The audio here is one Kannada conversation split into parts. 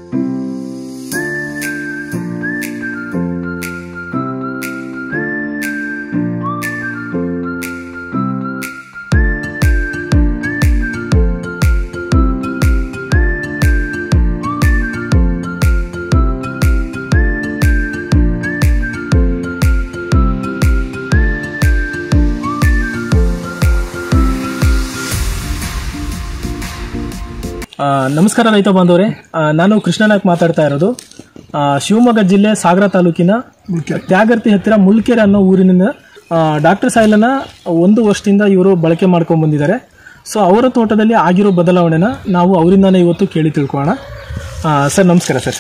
ಆ, ನಮಸ್ಕಾರ ರೈತ ಬಾಂಧವರೇ ಆ, ನಾನು ಕೃಷ್ಣನಾಗ್ ಮಾತಾಡ್ತಾ ಇರೋದು ಆ, ಶಿವಮೊಗ್ಗ ಜಿಲ್ಲೆ ಸಾಗರ ತಾಲೂಕಿನ ತ್ಯಾಗರ್ತಿ ಹತ್ತಿರ ಮುಲ್ಕೆರೆ ಅನ್ನೋ ಊರಿನಿಂದ ಡಾಕ್ಟರ್ ಸಾಯಿಲನ ಒಂದು ವರ್ಷದಿಂದ ಇವರು ಬಳಕೆ ಮಾಡ್ಕೊಂಡು ಬಂದಿದ್ದಾರೆ ಸೊ ಅವರ ತೋಟದಲ್ಲಿ ಆಗಿರೋ ಬದಲಾವಣೆನ ನಾವು ಅವರಿಂದಾನೇ ಇವತ್ತು ಕೇಳಿ ತಿಳ್ಕೊಳ್ಳೋಣ ಆ, ಸರ್ ನಮಸ್ಕಾರ ಸರ್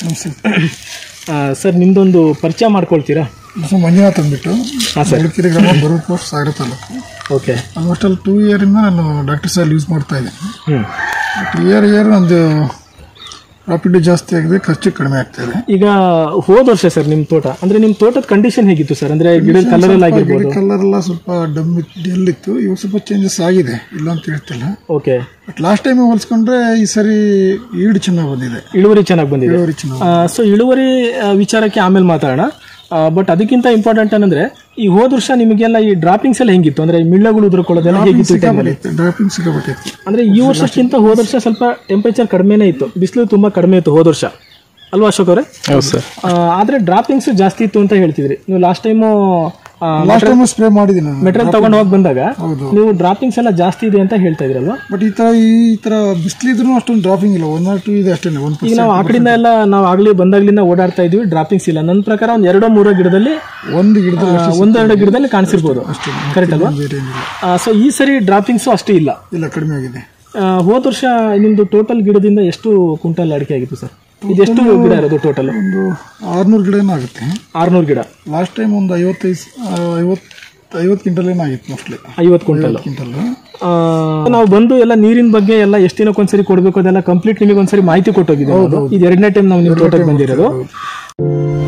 ಆ, ಸರ್ ನಿಮ್ದೊಂದು ಪರಿಚಯ ಮಾಡ್ಕೊಳ್ತೀರಾ ಹೆಸರು ಮಂಜುನಾಥ್ ಅಂದ್ಬಿಟ್ಟು ಹಾಂ ಸರ್ ಬೆಳಕಿರಿ ಗ್ರಾಮ Barur post Sagara taluk okay almost ಅಲ್ಲಿ ಟೂ ಇಯರಿಂದ ನಾನು ಡಾಕ್ಟರ್ ಸಾಲ್ ಯೂಸ್ ಮಾಡ್ತಾ ಇದ್ದೀನಿ ಹ್ಞೂ ಬಟ್ ಇಯರ್ ಇಯರ್ ನಂದು ಪ್ರಾಫಿಟ್ ಜಾಸ್ತಿ ಆಗಿದೆ ಖರ್ಚು ಕಡಿಮೆ ಆಗ್ತಾ ಇದೆ ಈಗ ಹೋದ ವರ್ಷ ಸರ್ ನಿಮ್ಮ ತೋಟ ಅಂದ್ರೆ ನಿಮ್ಮ ತೋಟದ ಕಂಡೀಷನ್ ಹೇಗಿತ್ತು ಸರ್ ಅಂದ್ರೆ ಗಿಡದ ಕಲರ್ ಎಲ್ಲ ಆಗಿರ್ಬೋದು ಕಲರ್ ಎಲ್ಲ ಸ್ವಲ್ಪ ಡಮ್ ಡೆಲ್ ಇತ್ತು ಇವಾಗ ಸ್ವಲ್ಪ ಚೇಂಜಸ್ ಆಗಿದೆ ಇಲ್ಲ ಅಂತ ಹೇಳ್ತಿಲ್ಲ ಓಕೆ ಬಟ್ ಲಾಸ್ಟ್ ಟೈಮ್ ಹೋಲಿಸ್ಕೊಂಡ್ರೆ ಈ ಸರಿ ಈಡ್ ಚೆನ್ನಾಗಿ ಬಂದಿದೆ ಇಳುವರಿ ಚೆನ್ನಾಗಿ ಬಂದಿದೆ ಇಳುವರಿ ಚೆನ್ನಾಗಿ ಸೊ ಇಳುವರಿ ಆ, ವಿಚಾರಕ್ಕೆ ಆಮೇಲೆ ಮಾತಾಡೋಣ ಬಟ್ ಅದಕ್ಕಿಂತ ಇಂಪಾರ್ಟೆಂಟ್ ಏನಂದ್ರೆ ಈ ಹೋದ ವರ್ಷ ನಿಮಗೆಲ್ಲ ಈ ಡ್ರಾಪಿಂಗ್ಸ್ ಎಲ್ಲ ಹೆಂಗಿತ್ತು ಅಂದ್ರೆ ಈ ಮಿಳ್ಳಗಳು ಉದುರ್ಕೊಳ್ಳೋದೆಲ್ಲ ಹೇಗಿತ್ತು ಈ time ಅಲ್ಲಿ? ಇತ್ತು ಡ್ರಾಪಿಂಗ್ ಸಿಕ್ಕಾಪಟ್ಟೆ ಇತ್ತು ಅಂದ್ರೆ ಈ ವರ್ಷಕ್ಕಿಂತ ಹೋದ ವರ್ಷ ಸ್ವಲ್ಪ ಟೆಂಪರೇಚರ್ ಕಡಿಮೆನೇ ಇತ್ತು ಬಿಸಿಲು ತುಂಬಾ ಕಡಿಮೆ ಇತ್ತು ಹೋದ ವರ್ಷ ಅಲ್ವಾ ಅಶೋಕ್ ಅವರೇ ಹೌದು ಸರ್ ಆದ್ರೆ ಡ್ರಾಪಿಂಗ್ಸ್ ಜಾಸ್ತಿ ಇತ್ತು ಅಂತ ಹೇಳ್ತಿದ್ರಿ ನೀವು last time last time spray ಮಾಡಿದ್ದೀನಿ ನಾನು ಮೆಟೀರಿಯಲ್ ತಗೊಂಡು ಹೋಗಿ ಬಂದಾಗ ಹೌದು. ನೀವು ಡ್ರಾಪಿಂಗ್ಸ್ ಎಲ್ಲ ಜಾಸ್ತಿ ಇದೆ ಅಂತ ಹೇಳ್ತಾ ಇದ್ರಲ್ವಾ ಬಟ್ ಈ ತರ ಈ ತರ ಬಿಸಿಲಿದ್ರು ಅಷ್ಟೊಂದು ಡ್ರಾಪಿಂಗ್ ಇಲ್ಲ ಒನ್ ಆರ್ ಟೂ ಇದೆ ಅಷ್ಟೇ ಒನ್ ಈಗ ನಾವು ಆ ಕಡೆಯಿಂದ ಎಲ್ಲ ನಾವು ಆಗ್ಲಿ ಬಂದಾಗ್ಲಿಂದ ಓಡಾಡ್ತಾ ಇದೀವಿ ಡ್ರಾಪಿಂಗ್ಸ್ ಇಲ್ಲ ನನ್ನ ಪ್ರಕಾರ ಒಂದ್ ಎರಡೋ ಮೂರೋ ಗಿಡದಲ್ಲಿ ಒಂದು ಗಿಡದಲ್ಲಿ ಆ, ಒಂದೆರಡು ಗಿಡದಲ್ಲಿ ಕಾಣಿಸಿರ್ಬೋದು ಕರೆಕ್ಟ್ ಅಲ್ವಾ ಬೇರೆ ಏನಿಲ್ಲ ಸೊ ಈ ಸರಿ ಡ್ರಾಪಿಂಗ್ಸ್ ಅಷ್ಟೇ ಇಲ್ಲ ಇಲ್ಲ ಕಡಿಮೆ ಆಗಿದೆ ಆ, ಹೋದ ವರ್ಷ ನಿಮ್ದು ಟೋಟಲ್ ಗಿಡದಿಂದ ಎಷ್ಟು ಕ್ವಿಂಟಲ್ ಅಡಿಕೆ ಆಗಿತ್ತು ಸರ್ ಇದೆಷ್ಟು ಗಿಡ ಇರೋದು ಟೋಟಲ್ ಒಂದು ಆರ್ನೂರು ಗಿಡ ಏನೋ ಆಗುತ್ತೆ ಆರ್ನೂರು ಗಿಡ ಲಾಸ್ಟ್ ಟೈಮ್ ಒಂದು ಐವತ್ತೈದು ಐವತ್ತು ಐವತ್ತು ಕ್ವಿಂಟಲ್ ಏನೋ ಆಗಿತ್ತು ಮೋಸ್ಟ್ಲಿ ಐವತ್ತು ಕ್ವಿಂಟಲ್ ಕ್ವಿಂಟಲ್ ನಾವು ಬಂದು ಎಲ್ಲ ನೀರಿನ ಬಗ್ಗೆ ಎಲ್ಲ ಎಷ್ಟು ದಿನಕ್ಕೊಂದ್ಸರಿ ಕೊಡ್ಬೇಕು ಅದೆಲ್ಲ ಕಂಪ್ಲೀಟ್ ನಿಮಗೆ ಒಂದ್ಸರಿ ಮಾಹಿತಿ ಕೊಟ್ಟೋಗಿದೆ ಇದು ಎರಡನೇ ಟೈಮ್ ನಾವು ನಿಮ್ಮ ತೋಟಕ್ಕೆ ಬಂದಿರೋದು